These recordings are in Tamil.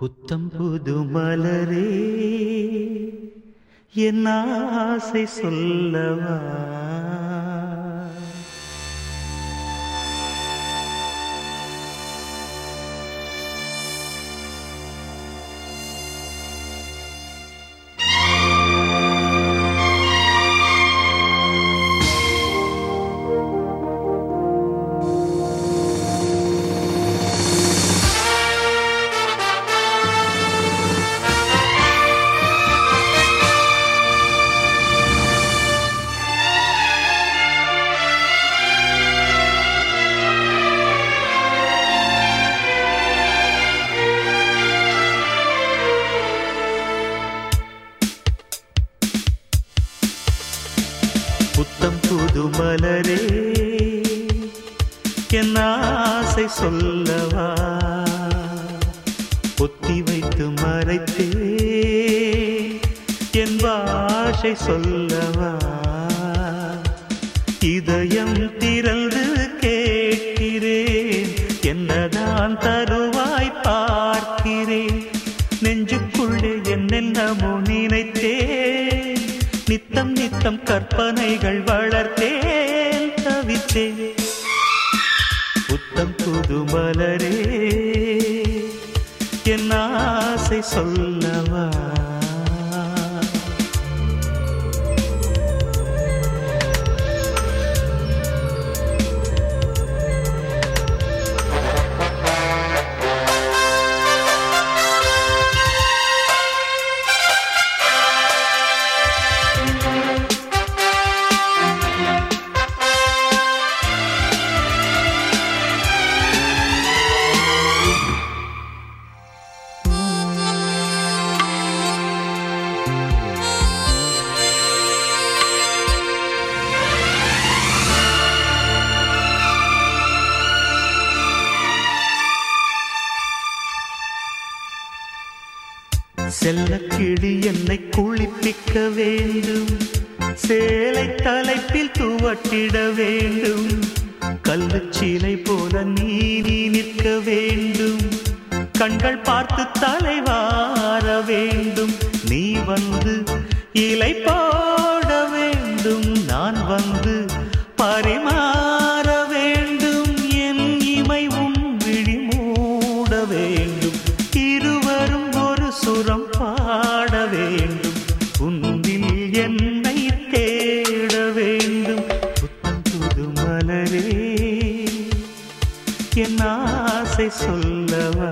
புத்தம் புது மலரே என் ஆசை சொல்லவா புத்தம் புது மலரே என் ஆசை சொல்லவா பொத்தி வைத்து மறைத்தே என் பாஷை சொல்லவா இதயம் திறந்து கேட்கிறேன் என்னதான் தருவாய் பார்க்கிறேன் நெஞ்சுக்குள்ளே என்னென்னமோ நினைத்தேன் நித்தம் நித்தம் கற்பனைகள் வளர்த்தேன் தவித்தேன் புத்தம் புது மலரே என் ஆசை சொல்லவா செல்லக்கிளி என்னை குளிப்பிக்க வேண்டும் சேலை தலைப்பில் துவட்டிட வேண்டும் கல்லுச்சீலை போல நீதி நிற்க வேண்டும் கண்கள் பார்த்து தலைவார வேண்டும் நீ வந்து இலை போட வேண்டும் நான் வந்து பரிமாற வேண்டும் என் இமை உன் விழி மூட வேண்டும் இருவரும் ஒரு சுரம் பாட வேண்டும் உன்னில் என்னை தேட வேண்டும் புத்தம் புது மலரே என் ஆசை சொல்லவா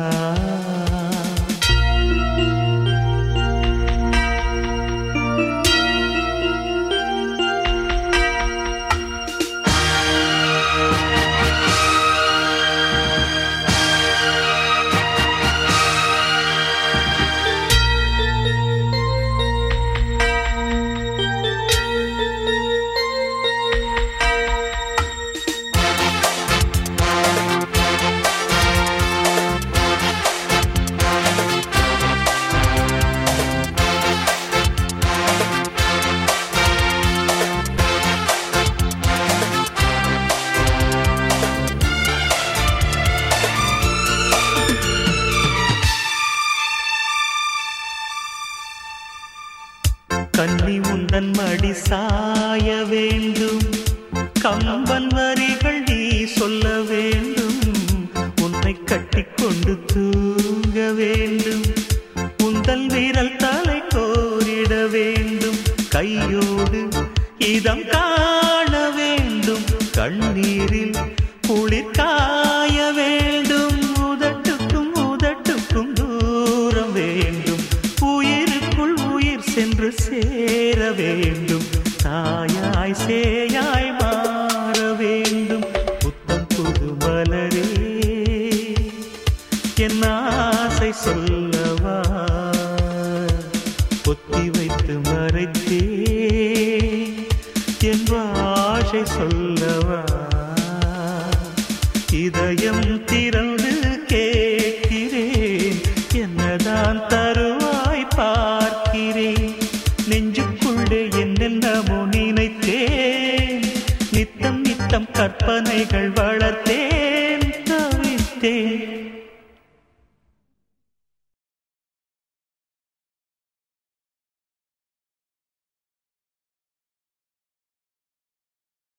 கன்னி உந்தன் மடி சாய வேண்டும் கம்பன் வரிகள் நீ சொல்ல வேண்டும் உன்னை கட்டிக்கொண்டு தூங்க வேண்டும் உந்தல் வீரல் தலை கோரிட வேண்டும் கையோடு இதம் காண வேண்டும் கண்ணீரில் குளிர் காய வேண்டும் உதட்டுக்கும் உதட்டுக்கும் தூரம் வேண்டும் உயிருக்குள் உயிர் சென்று சேர வேண்டும் தாயாய் சேயாய் மாற வேண்டும் புத்தம் புது மலரே என் ஆசை சொல்லவா பொத்தி வைத்து மறைத்தே என் பாஷை சொல்லவா இதயம் திறந்து கேட்கிறேன் என்னதான் தருவாய் பார்க்கிறேன் நெஞ்சுக்குள்ளே என்னென்னமோ நினைத்தேன் நித்தம் நித்தம் கற்பனைகள் வளர்த்தேன் தவித்தேன்